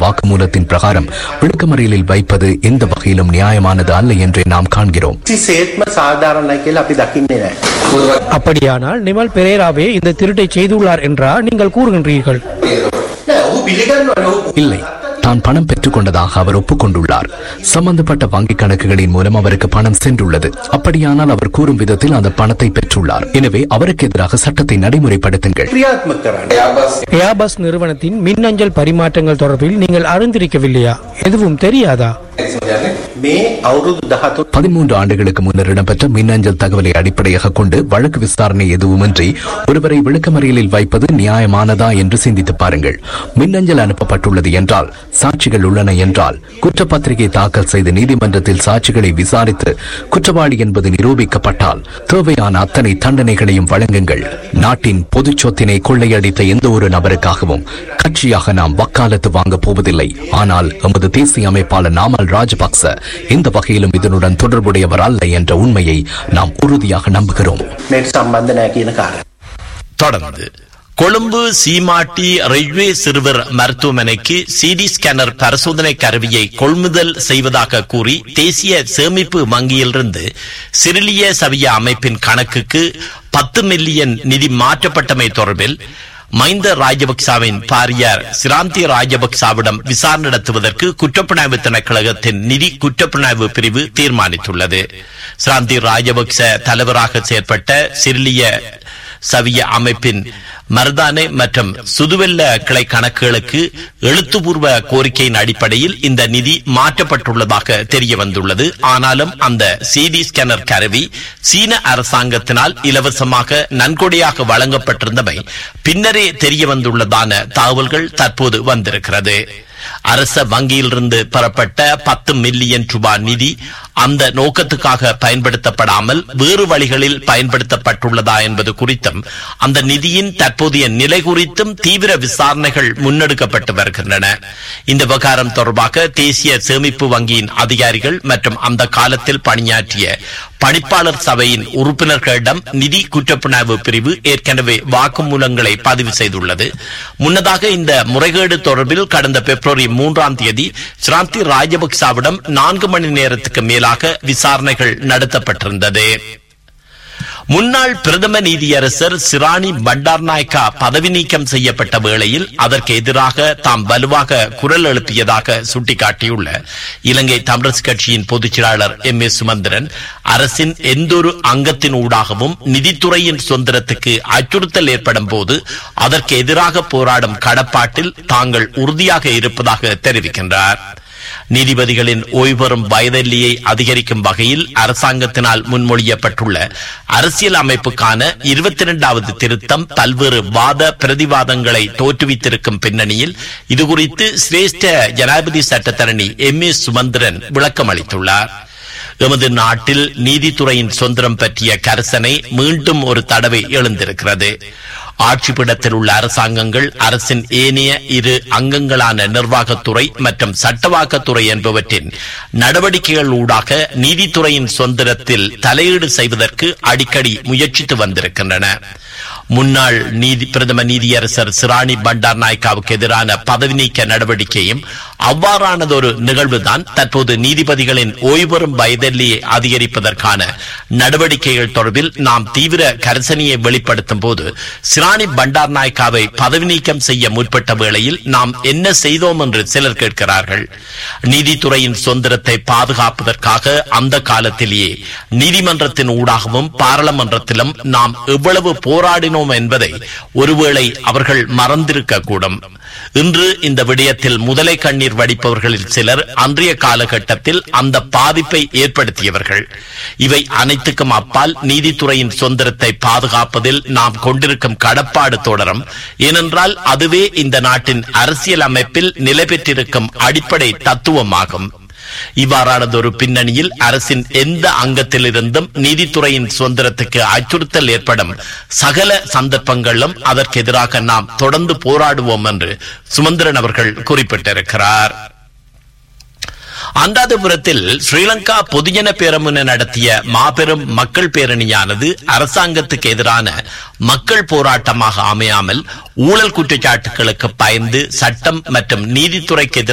வாக்குமூலத்தின் பிரகாரம் விளக்கமறியலில் வைப்பது எந்த வகையிலும் நியாயமானது அல்ல என்றே நாம் காண்கிறோம் කිසිසේත්ම සාධාරණයි කියලා අපි දකින්නේ නැහැ. அப்படியானால் நிமல் பெரேராவே இந்த திருட்டை செய்துள்ளார் என்றா நீங்கள் கூறுகின்றீர்கள் නෑ ඔහු පිළිගන්නවනේ ඔහු இல்லை தான் பணம் பெற்றுக் கொண்டதாக அவர் ஒப்புக்கொண்டுள்ளார் சம்பந்தப்பட்ட வங்கிக் கணக்குகளின் மூலம் அவருக்கு பணம் சென்றுள்ளது அப்படியானால் அவர் கூறும் விதத்தில் அந்த பணத்தை பெற்றுள்ளார் எனவே அவருக்கு எதிராக சட்டத்தை நடைமுறைப்படுத்துங்கள் ක්‍රියාත්මක කරන්න. ஏர்பஸ் நிறுவனத்தின் மின்னஞ்சல் பரிமாற்றங்கள் தொடர்பில் நீங்கள் அறிந்திருக்கவில்லையா எதுவும் தெரியாதா මේ අවුරුදු 13 பதிமூன்று ஆண்டுகளுக்கு முன்னர் இடம்பெற்ற மின்னஞ்சல் தகவலை அடிப்படையாக கொண்டு வழக்கு விசாரணை எதுவுமின்றி ஒருவரை விளக்கமறியலில் வைப்பது நியாயமானதா என்று சிந்தித்து பாருங்கள் மின்னஞ்சல் அனுப்பப்பட்டுள்ளது என்றால் சாட்சிகள் உள்ளன என்றால் குற்றப்பத்திரிகை தாக்கல் செய்து நீதிமன்றத்தில் சாட்சிகளை விசாரித்து குற்றவாளி என்பது நிரூபிக்கப்பட்டால் தேவையான அத்தனை தண்டனைகளையும் வழங்குங்கள் நாட்டின் பொதுச் சொத்தினை கொள்ளையடித்த எந்த ஒரு நபருக்காகவும் கட்சியாக நாம் வக்காலத்து வாங்கப் போவதில்லை ஆனால் எமது தேசிய அமைப்பாளர் நாமல் ராஜபக்ச எந்த வகையிலும் இதனுடன் தொடர்புடையவர் அல்ல என்ற உண்மையை நாம் உறுதியாக நம்புகிறோம் මේට සම්බන්ධ නැහැ කියන කාරණා. தொடர்ந்து கொழும்பு சீமாட்டி ரயில்வே சிறுவர் மருத்துவமனைக்கு சிடி ஸ்கேனர் பரிசோதனை கருவியை கொள்முதல் செய்வதாக கூறி தேசிய சேமிப்பு வங்கியிலிருந்து சிறிலிய சவிய அமைப்பின் கணக்குக்கு பத்து மில்லியன் நிதி மாற்றப்பட்டமை தொடர்பில் மைந்த ராஜபக்சாவின் பாரியார் சிராந்தி ராஜபக்சாவிடம் விசாரணை நடத்துவதற்கு குற்றப்புலனாய்வு திணைக்களகத்தின் நிதி குற்றப்புலனாய்வு பிரிவு தீர்மானித்துள்ளது சிராந்தி ராஜபக்ச தலைவராக செயற்பட்ட சிறிலிய சவிய அமைப்பின் மர்தானே மற்றும் சுதுவெல்ல கிளை கணக்குகளுக்கு எழுத்துப்பூர்வ கோரிக்கையின் அடிப்படையில் இந்த நிதி மாற்றப்பட்டுள்ளதாக தெரிய வந்துள்ளது ஆனாலும் அந்த சிடி ஸ்கேனர் கருவி சீன அரசாங்கத்தினால் இலவசமாக நன்கொடையாக வழங்கப்பட்டிருந்தமை பின்னரே தெரிய வந்துள்ளதான தகவல்கள் தற்போது வந்திருக்கிறது அரச வங்கியிலிருந்து பெறப்பட்ட பத்து மில்லியன் ரூபாய் நிதி அந்த நோக்கத்துக்காக பயன்படுத்தப்படாமல் வேறு வழிகளில் பயன்படுத்தப்பட்டுள்ளதா என்பது குறித்தும் அந்த நிதியின் தற்போதைய நிலை குறித்தும் தீவிர விசாரணைகள் முன்னெடுக்கப்பட்டு வருகின்றன இந்த விவகாரம் தொடர்பாக தேசிய சேமிப்பு வங்கியின் அதிகாரிகள் மற்றும் அந்த காலத்தில் பணியாற்றிய பணிப்பாளர் சபையின் உறுப்பினர்களிடம் நிதி குற்றப்புலனாய்வு பிரிவு ஏற்கனவே வாக்குமூலங்களை பதிவு செய்துள்ளது முன்னதாக இந்த முறைகேடு தொடர்பில் கடந்த பிப்ரவரி மூன்றாம் தேதி சிராந்தி ராஜபக்சாவிடம் நான்கு மணி நேரத்துக்கு மேலாக விசாரணைகள் நடத்தப்பட்டிருந்தது முன்னாள் பிரதம நீதியரசர் சிராணி பண்டார்நாயக்கா பதவி நீக்கம் செய்யப்பட்ட வேளையில் அதற்கு எதிராக தாம் வலுவாக குரல் எழுப்பியதாக சுட்டிக்காட்டியுள்ள இலங்கை தமிழரசு கட்சியின் பொதுச் செயலாளர் எம் ஏ சுமந்திரன் அரசின் எந்தொரு அங்கத்தின் ஊடாகவும் நிதித்துறையின் சுதந்திரத்துக்கு அச்சுறுத்தல் ஏற்படும் போது அதற்கு எதிராக போராடும் கடப்பாட்டில் தாங்கள் உறுதியாக இருப்பதாக தெரிவிக்கின்றார் நீதிபதிகளின் ஓய்வு பெறும் வயதெல்லையை அதிகரிக்கும் வகையில் அரசாங்கத்தினால் முன்மொழியப்பட்டுள்ள அரசியல் அமைப்புக்கான இருபத்தி இரண்டாவது திருத்தம் பல்வேறு வாத பிரதிவாதங்களை தோற்றுவித்திருக்கும் பின்னணியில் இதுகுறித்து சிரேஷ்ட ஜனாதிபதி சட்டத்தரணி எம் ஏ சுமந்திரன் விளக்கம் அளித்துள்ளார் எமது நாட்டில் நீதித்துறையின் சுதந்திரம் பற்றிய கரசனை மீண்டும் ஒரு தடவை எழுந்திருக்கிறது ஆட்சிப்பிடத்தில் உள்ள அரசாங்கங்கள் அரசின் ஏனைய இரு அங்கங்களான நிர்வாகத்துறை மற்றும் சட்டவாக்கத்துறை என்பவற்றின் நடவடிக்கைகள் ஊடாக நீதித்துறையின் சுதந்திரத்தில் தலையீடு செய்வதற்கு அடிக்கடி முயற்சித்து வந்திருக்கின்றன முன்னாள் நீதி பிரதம நீதியரசர் சிராணி பண்டார் நாயக்காவுக்கு எதிரான பதவி நீக்க நடவடிக்கையும் அவ்வாறானதொரு நிகழ்வுதான் தற்போது நீதிபதிகளின் ஓய்வு பெறும் வயதெல்லையை அதிகரிப்பதற்கான நடவடிக்கைகள் தொடர்பில் நாம் தீவிர கரிசனையை வெளிப்படுத்தும் போது சிராணி பண்டார் நாயக்காவை பதவி நீக்கம் செய்ய முற்பட்ட வேளையில் நாம் என்ன செய்தோம் என்று சிலர் கேட்கிறார்கள் நீதித்துறையின் சுதந்திரத்தை பாதுகாப்பதற்காக அந்த காலத்திலேயே நீதிமன்றத்தின் ஊடாகவும் பாராளுமன்றத்திலும் நாம் எவ்வளவு போராடினோம் என்பதை ஒருவேளை அவர்கள் மறந்திருக்க கூடும் இன்று இந்த விடயத்தில் முதலை கண்ணீர் வடிப்பவர்களில் சிலர் அன்றைய காலகட்டத்தில் அந்த பாதிப்பை ஏற்படுத்தியவர்கள் இவை அனைத்துக்கும் அப்பால் நீதித்துறையின் சுதந்திரத்தை பாதுகாப்பதில் நாம் கொண்டிருக்கும் கடப்பாடு தொடரும் ஏனென்றால் அதுவே இந்த நாட்டின் அரசியல் அமைப்பில் நிலை பெற்றிருக்கும் அடிப்படை தத்துவமாகும் இவ்வாறானதொரு பின்னணியில் அரசின் எந்த அங்கத்திலிருந்தும் நீதித்துறையின் சுதந்திரத்துக்கு அச்சுறுத்தல் ஏற்படும் சகல சந்தர்ப்பங்களிலும் அதற்கு எதிராக நாம் தொடர்ந்து போராடுவோம் என்று சுமந்திரன் அவர்கள் குறிப்பிட்டிருக்கிறார் அந்தாதிபுரத்தில் ஸ்ரீலங்கா பொதுஜன பேரமுன நடத்திய மாபெரும் மக்கள் பேரணியானது அரசாங்கத்துக்கு எதிரான மக்கள் போராட்டமாக அமையாமல் ஊழல் குற்றச்சாட்டுகளுக்கு பயந்து சட்டம் மற்றும் நீதித்துறைக்கு எதிராக